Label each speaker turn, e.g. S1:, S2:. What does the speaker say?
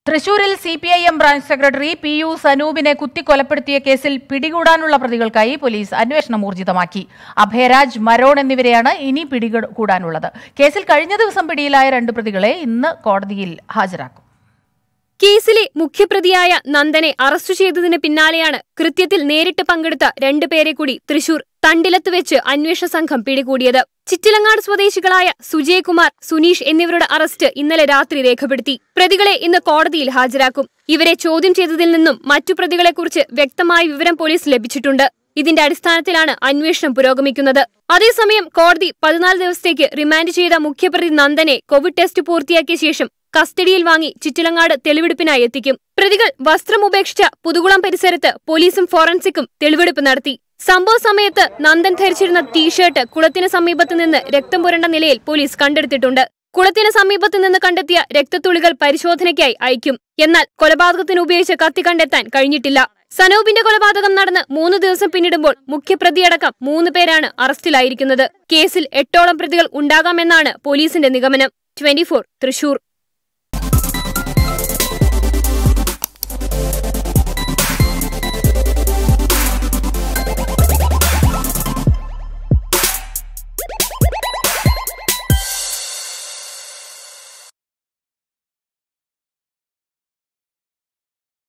S1: തൃശൂരിൽ C P I M branch secretary P U സനൂപിനെ കുത്തിക്കൊലപ്പെടുത്തിയ കേസിൽ പിടികൂടാനുള്ള പ്രതികൾക്കായി പോലീസ് അന്വേഷണം ഊർജിതമാക്കി അഭയരാജ് മരോൺ എന്നിവരെയാണ് ഇനി പിടികൂടാനുള്ളത് കേസിൽ കഴിഞ്ഞ ദിവസം പിടിയിലായ രണ്ട് പ്രതികളെ ഇന്ന് കോടതിയിൽ ഹാജരാക്കും
S2: കേസിലെ മുഖ്യപ്രതിയായ നന്ദനെ അറസ്റ്റ് ചെയ്തതിന് പിന്നാലെയാണ് കൃത്യത്തിൽ നേരിട്ട് പങ്കെടുത്ത രണ്ടുപേരെ കൂടി തൃശൂർ തണ്ടിലത്ത് വെച്ച് അന്വേഷണ സംഘം പിടികൂടിയത് ചിറ്റിലങ്ങാട് സ്വദേശികളായ സുജയകുമാർ സുനീഷ് എന്നിവരുടെ അറസ്റ്റ് ഇന്നലെ രാത്രി രേഖപ്പെടുത്തി പ്രതികളെ ഇന്ന് കോടതിയിൽ ഹാജരാക്കും ഇവരെ ചോദ്യം ചെയ്തതിൽ നിന്നും മറ്റു പ്രതികളെക്കുറിച്ച് വ്യക്തമായ വിവരം പോലീസ് ലഭിച്ചിട്ടുണ്ട് ഇതിന്റെ അടിസ്ഥാനത്തിലാണ് അന്വേഷണം പുരോഗമിക്കുന്നത് അതേസമയം കോടതി പതിനാല് ദിവസത്തേക്ക് റിമാൻഡ് ചെയ്ത മുഖ്യപ്രതി നന്ദനെ കോവിഡ് ടെസ്റ്റ് പൂർത്തിയാക്കിയ ശേഷം കസ്റ്റഡിയിൽ വാങ്ങി ചിറ്റിലങ്ങാട് തെളിവെടുപ്പിനായി എത്തിക്കും പ്രതികൾ വസ്ത്രം ഉപേക്ഷിച്ച പുതുകുളം പരിസരത്ത് പോലീസും ഫോറൻസിക്കും തെളിവെടുപ്പ് നടത്തി സംഭവ സമയത്ത് നന്ദൻ ധരിച്ചിരുന്ന ടീഷർട്ട് കുളത്തിന് സമീപത്ത് നിന്ന് രക്തം പുരണ്ട നിലയിൽ പോലീസ് കണ്ടെടുത്തിട്ടുണ്ട് കുളത്തിന് സമീപത്ത് നിന്ന് കണ്ടെത്തിയ രക്തത്തുള്ളികൾ പരിശോധനയ്ക്കായി അയക്കും എന്നാൽ കൊലപാതകത്തിന് ഉപയോഗിച്ച കത്തി കണ്ടെത്താൻ കഴിഞ്ഞിട്ടില്ല സനൂപിന്റെ കൊലപാതകം നടന്ന് മൂന്ന് ദിവസം പിന്നിടുമ്പോൾ മുഖ്യപ്രതിയടക്കം മൂന്ന് പേരാണ് അറസ്റ്റിലായിരിക്കുന്നത് കേസിൽ എട്ടോളം പ്രതികൾ ഉണ്ടാകാമെന്നാണ് പോലീസിന്റെ നിഗമനം ട്വന്റി തൃശൂർ